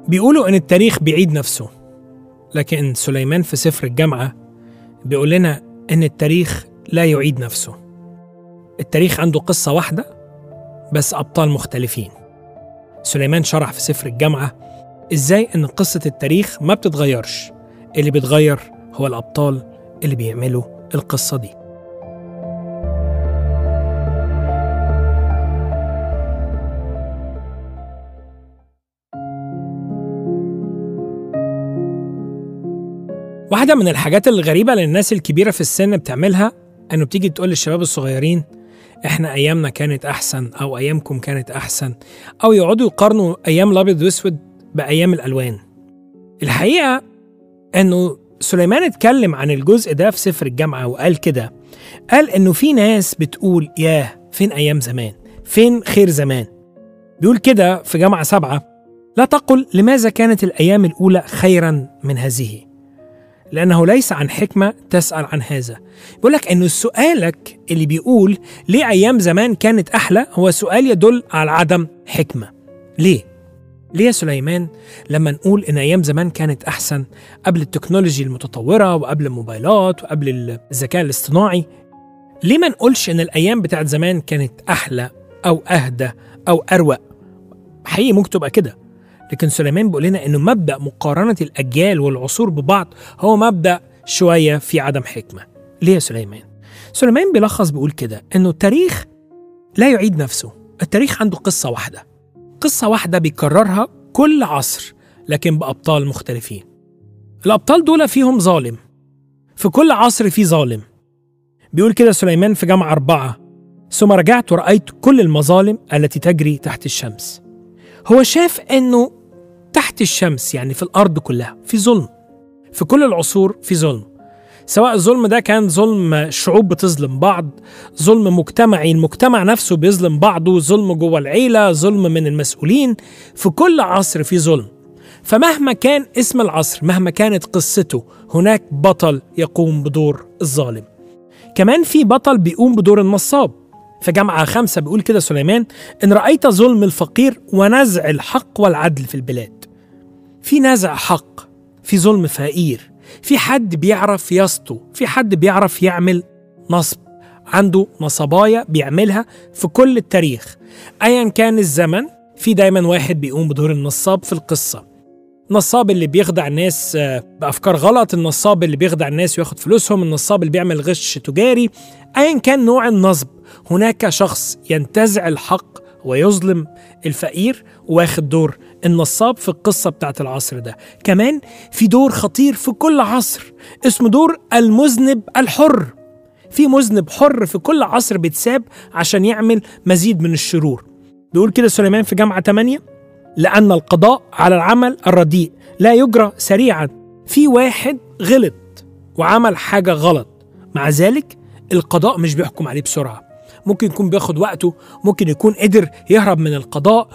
بيقولوا إن التاريخ بيعيد نفسه لكن سليمان في سفر الجامعة بيقول لنا إن التاريخ لا يعيد نفسه التاريخ عنده قصة واحدة بس أبطال مختلفين سليمان شرح في سفر الجامعة إزاي إن قصة التاريخ ما بتتغيرش اللي بيتغير هو الأبطال اللي بيعملوا القصة دي واحدة من الحاجات الغريبة اللي الناس الكبيرة في السن بتعملها إنه بتيجي تقول للشباب الصغيرين إحنا أيامنا كانت أحسن أو أيامكم كانت أحسن أو يقعدوا يقارنوا أيام الأبيض وأسود بأيام الألوان. الحقيقة إنه سليمان اتكلم عن الجزء ده في سفر الجامعة وقال كده قال إنه في ناس بتقول ياه فين أيام زمان؟ فين خير زمان؟ بيقول كده في جامعة سبعة لا تقل لماذا كانت الأيام الأولى خيرا من هذه لأنه ليس عن حكمة تسأل عن هذا بيقول لك أنه سؤالك اللي بيقول ليه أيام زمان كانت أحلى هو سؤال يدل على عدم حكمة ليه؟ ليه يا سليمان لما نقول إن أيام زمان كانت أحسن قبل التكنولوجي المتطورة وقبل الموبايلات وقبل الذكاء الاصطناعي ليه ما نقولش إن الأيام بتاعت زمان كانت أحلى أو أهدى أو أروق حقيقي ممكن تبقى كده لكن سليمان بيقول لنا انه مبدا مقارنه الاجيال والعصور ببعض هو مبدا شويه في عدم حكمه. ليه يا سليمان؟ سليمان بيلخص بيقول كده انه التاريخ لا يعيد نفسه، التاريخ عنده قصه واحده. قصه واحده بيكررها كل عصر لكن بابطال مختلفين. الابطال دول فيهم ظالم. في كل عصر في ظالم. بيقول كده سليمان في جامعة أربعة ثم رجعت ورأيت كل المظالم التي تجري تحت الشمس هو شاف انه تحت الشمس يعني في الارض كلها في ظلم في كل العصور في ظلم سواء الظلم ده كان ظلم شعوب بتظلم بعض ظلم مجتمعي المجتمع نفسه بيظلم بعضه ظلم جوه العيلة ظلم من المسؤولين في كل عصر في ظلم فمهما كان اسم العصر مهما كانت قصته هناك بطل يقوم بدور الظالم كمان في بطل بيقوم بدور النصاب في جامعة خمسة بيقول كده سليمان إن رأيت ظلم الفقير ونزع الحق والعدل في البلاد في نزع حق في ظلم فقير في حد بيعرف يسطو في حد بيعرف يعمل نصب عنده نصبايا بيعملها في كل التاريخ أيا كان الزمن في دايما واحد بيقوم بدور النصاب في القصة النصاب اللي بيخدع الناس بأفكار غلط النصاب اللي بيخدع الناس وياخد فلوسهم النصاب اللي بيعمل غش تجاري أيا كان نوع النصب هناك شخص ينتزع الحق ويظلم الفقير واخد دور النصاب في القصة بتاعت العصر ده كمان في دور خطير في كل عصر اسمه دور المذنب الحر في مذنب حر في كل عصر بيتساب عشان يعمل مزيد من الشرور بيقول كده سليمان في جامعة 8 لأن القضاء على العمل الرديء لا يجرى سريعا في واحد غلط وعمل حاجة غلط مع ذلك القضاء مش بيحكم عليه بسرعة ممكن يكون بياخد وقته ممكن يكون قدر يهرب من القضاء